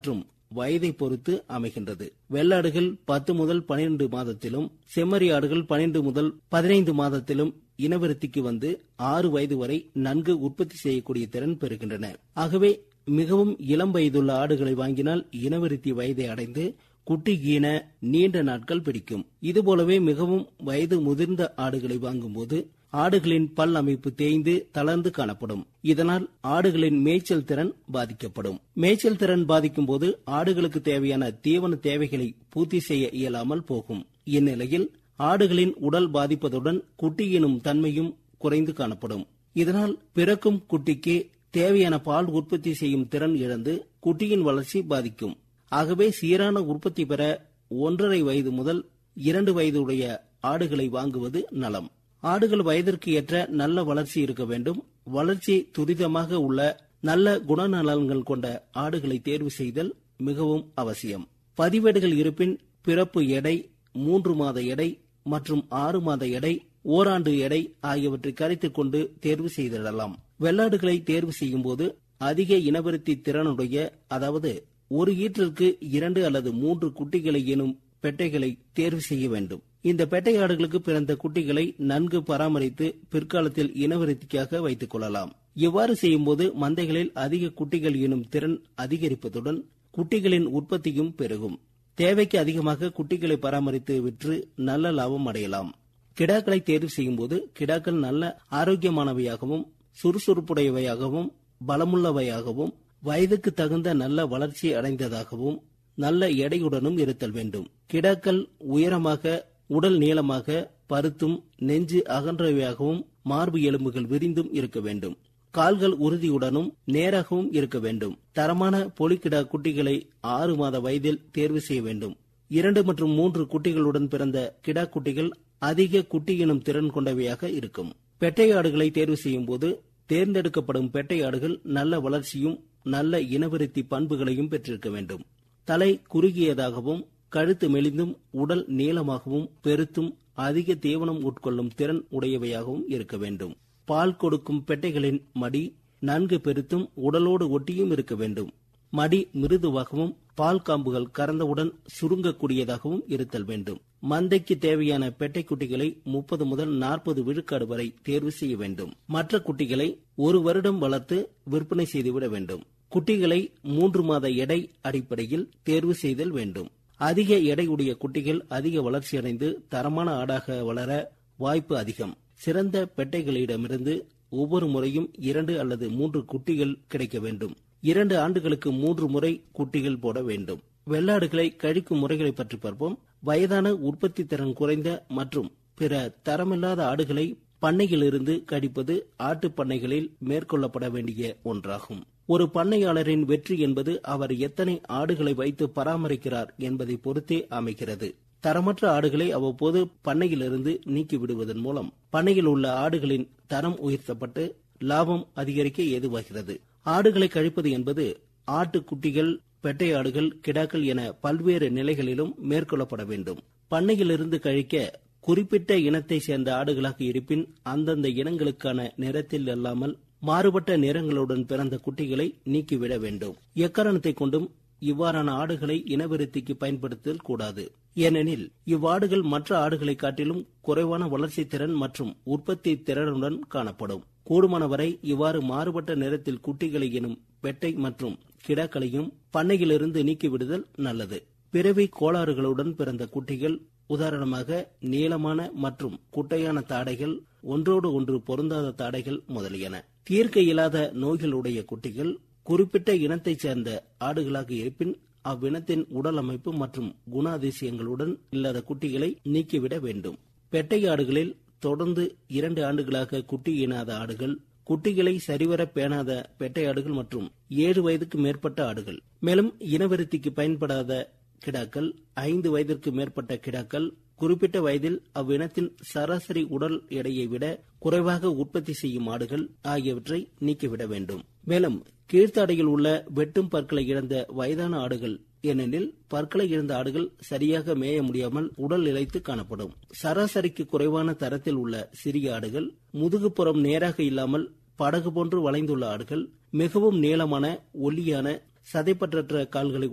மற்றும் வயதை பொறுத்து அமைகின்றது வெள்ளாடுகள் பத்து முதல் பனிரெண்டு மாதத்திலும் செம்மறி ஆடுகள் பனிரெண்டு முதல் பதினைந்து மாதத்திலும் இனவிருத்திக்கு வந்து ஆறு வயது வரை நன்கு உற்பத்தி செய்யக்கூடிய திறன் பெறுகின்றன ஆகவே மிகவும் இளம் வயதுள்ள ஆடுகளை வாங்கினால் இனவிருத்தி வயதை அடைந்து குட்டி ஈன நீண்ட நாட்கள் பிடிக்கும் இதுபோலவே மிகவும் வயது முதிர்ந்த ஆடுகளை வாங்கும்போது ஆடுகளின் பல் அமைப்பு தேய்ந்து தளர்ந்து காணப்படும் இதனால் ஆடுகளின் மேய்ச்சல் திறன் பாதிக்கப்படும் மேய்ச்சல் திறன் பாதிக்கும் போது ஆடுகளுக்கு தேவையான தீவன தேவைகளை பூர்த்தி செய்ய இயலாமல் போகும் இந்நிலையில் ஆடுகளின் உடல் பாதிப்பதுடன் குட்டி எனும் தன்மையும் குறைந்து காணப்படும் இதனால் பிறக்கும் குட்டிக்கு தேவையான பால் உற்பத்தி செய்யும் திறன் இழந்து குட்டியின் வளர்ச்சி பாதிக்கும் ஆகவே சீரான உற்பத்தி பெற ஒன்றரை வயது முதல் இரண்டு வயதுடைய ஆடுகளை வாங்குவது நலம் ஆடுகள் வயதிற்கு ஏற்ற நல்ல வளர்ச்சி இருக்க வேண்டும் வளர்ச்சி துரிதமாக உள்ள நல்ல குணநலன்கள் கொண்ட ஆடுகளை தேர்வு செய்தல் மிகவும் அவசியம் பதிவேடுகள் இருப்பின் பிறப்பு எடை மூன்று மாத எடை மற்றும் ஆறு மாத எடை ஓராண்டு எடை ஆகியவற்றை கருத்தில் கொண்டு தேர்வு செய்திடலாம் வெள்ளாடுகளை தேர்வு செய்யும் போது அதிக இனவருத்தி திறனுடைய அதாவது ஒரு ஈற்றிற்கு இரண்டு அல்லது மூன்று குட்டிகளை எனும் பெட்டைகளை தேர்வு செய்ய வேண்டும் இந்த பெட்டை ஆடுகளுக்கு பிறந்த குட்டிகளை நன்கு பராமரித்து பிற்காலத்தில் இனவிருத்திக்காக வைத்துக் கொள்ளலாம் இவ்வாறு செய்யும்போது மந்தைகளில் அதிக குட்டிகள் எனும் திறன் அதிகரிப்பதுடன் குட்டிகளின் உற்பத்தியும் பெருகும் தேவைக்கு அதிகமாக குட்டிகளை பராமரித்து விற்று நல்ல லாபம் அடையலாம் கிடாக்களை தேர்வு செய்யும்போது கிடாக்கள் நல்ல ஆரோக்கியமானவையாகவும் சுறுசுறுப்புடையவையாகவும் பலமுள்ளவையாகவும் வயதுக்கு தகுந்த நல்ல வளர்ச்சி அடைந்ததாகவும் நல்ல எடையுடனும் இருத்தல் வேண்டும் கிடாக்கள் உயரமாக உடல் நீளமாக பருத்தும் நெஞ்சு அகன்றவையாகவும் மார்பு எலும்புகள் விரிந்தும் இருக்க வேண்டும் கால்கள் உறுதியுடனும் நேராகவும் இருக்க வேண்டும் தரமான பொலிக்கிடா குட்டிகளை ஆறு மாத வயதில் தேர்வு செய்ய வேண்டும் இரண்டு மற்றும் மூன்று குட்டிகளுடன் பிறந்த கிடா குட்டிகள் அதிக குட்டி எனும் திறன் கொண்டவையாக இருக்கும் பெட்டை ஆடுகளை தேர்வு செய்யும் போது தேர்ந்தெடுக்கப்படும் பெட்டை ஆடுகள் நல்ல வளர்ச்சியும் நல்ல இனவிருத்தி பண்புகளையும் பெற்றிருக்க வேண்டும் தலை குறுகியதாகவும் கழுத்து மெலிந்தும் உடல் நீளமாகவும் பெருத்தும் அதிக தீவனம் உட்கொள்ளும் திறன் உடையவையாகவும் இருக்க வேண்டும் பால் கொடுக்கும் பெட்டைகளின் மடி நன்கு பெருத்தும் உடலோடு ஒட்டியும் இருக்க வேண்டும் மடி மிருதுவாகவும் பால் காம்புகள் கறந்தவுடன் சுருங்கக்கூடியதாகவும் இருத்தல் வேண்டும் மந்தைக்கு தேவையான பெட்டை குட்டிகளை முப்பது முதல் நாற்பது விழுக்காடு வரை தேர்வு செய்ய வேண்டும் மற்ற குட்டிகளை ஒரு வருடம் வளர்த்து விற்பனை செய்துவிட வேண்டும் குட்டிகளை மூன்று மாத எடை அடிப்படையில் தேர்வு செய்தல் வேண்டும் அதிக எடையுடைய குட்டிகள் அதிக வளர்ச்சியடைந்து தரமான ஆடாக வளர வாய்ப்பு அதிகம் சிறந்த பெட்டைகளிடமிருந்து ஒவ்வொரு முறையும் இரண்டு அல்லது மூன்று குட்டிகள் கிடைக்க வேண்டும் இரண்டு ஆண்டுகளுக்கு மூன்று முறை குட்டிகள் போட வேண்டும் வெள்ளாடுகளை கழிக்கும் முறைகளை பற்றி பார்ப்போம் வயதான உற்பத்தி திறன் குறைந்த மற்றும் பிற தரமில்லாத ஆடுகளை பண்ணையிலிருந்து கடிப்பது ஆட்டு பண்ணைகளில் மேற்கொள்ளப்பட வேண்டிய ஒன்றாகும் ஒரு பண்ணையாளரின் வெற்றி என்பது அவர் எத்தனை ஆடுகளை வைத்து பராமரிக்கிறார் என்பதை பொறுத்தே அமைகிறது தரமற்ற ஆடுகளை அவ்வப்போது பண்ணையிலிருந்து நீக்கி விடுவதன் மூலம் பண்ணையில் உள்ள ஆடுகளின் தரம் உயர்த்தப்பட்டு லாபம் அதிகரிக்க ஏதுவாகிறது ஆடுகளை கழிப்பது என்பது ஆட்டு குட்டிகள் பெட்டை ஆடுகள் கிடாக்கள் என பல்வேறு நிலைகளிலும் மேற்கொள்ளப்பட வேண்டும் பண்ணையிலிருந்து கழிக்க குறிப்பிட்ட இனத்தை சேர்ந்த ஆடுகளாக இருப்பின் அந்தந்த இனங்களுக்கான நிறத்தில் அல்லாமல் மாறுபட்ட நிறங்களுடன் பிறந்த குட்டிகளை நீக்கிவிட வேண்டும் எக்காரணத்தை கொண்டும் இவ்வாறான ஆடுகளை இனவிருத்திக்கு பயன்படுத்தல் கூடாது ஏனெனில் இவ்வாடுகள் மற்ற ஆடுகளை காட்டிலும் குறைவான வளர்ச்சி திறன் மற்றும் உற்பத்தி திறனுடன் காணப்படும் கூடுமானவரை இவ்வாறு மாறுபட்ட நிறத்தில் குட்டிகளை எனும் பெட்டை மற்றும் கிடாக்களையும் பண்ணையிலிருந்து நீக்கிவிடுதல் நல்லது பிறவி கோளாறுகளுடன் பிறந்த குட்டிகள் உதாரணமாக நீளமான மற்றும் குட்டையான தாடைகள் ஒன்றோடு ஒன்று பொருந்தாத தாடைகள் முதலியன தீர்க்க இயலாத நோய்களுடைய குட்டிகள் குறிப்பிட்ட இனத்தைச் சேர்ந்த ஆடுகளாக இருப்பின் அவ்வினத்தின் உடல் அமைப்பு மற்றும் குணாதிசயங்களுடன் இல்லாத குட்டிகளை நீக்கிவிட வேண்டும் பெட்டை ஆடுகளில் தொடர்ந்து இரண்டு ஆண்டுகளாக குட்டி ஈனாத ஆடுகள் குட்டிகளை சரிவர பேணாத பெட்டை ஆடுகள் மற்றும் ஏழு வயதுக்கு மேற்பட்ட ஆடுகள் மேலும் இனவிருத்திக்கு பயன்படாத கிடாக்கள் ஐந்து வயதிற்கு மேற்பட்ட கிடாக்கள் குறிப்பிட்ட வயதில் அவ்வினத்தின் சராசரி உடல் எடையை விட குறைவாக உற்பத்தி செய்யும் ஆடுகள் ஆகியவற்றை நீக்கிவிட வேண்டும் மேலும் கீழ்த்தாடையில் உள்ள வெட்டும் பற்களை இழந்த வயதான ஆடுகள் ஏனெனில் பற்களை இழந்த ஆடுகள் சரியாக மேய முடியாமல் உடல் இழைத்து காணப்படும் சராசரிக்கு குறைவான தரத்தில் உள்ள சிறிய ஆடுகள் முதுகுப்புறம் நேராக இல்லாமல் படகு போன்று வளைந்துள்ள ஆடுகள் மிகவும் நீளமான ஒல்லியான சதைப்பற்றற்ற கால்களை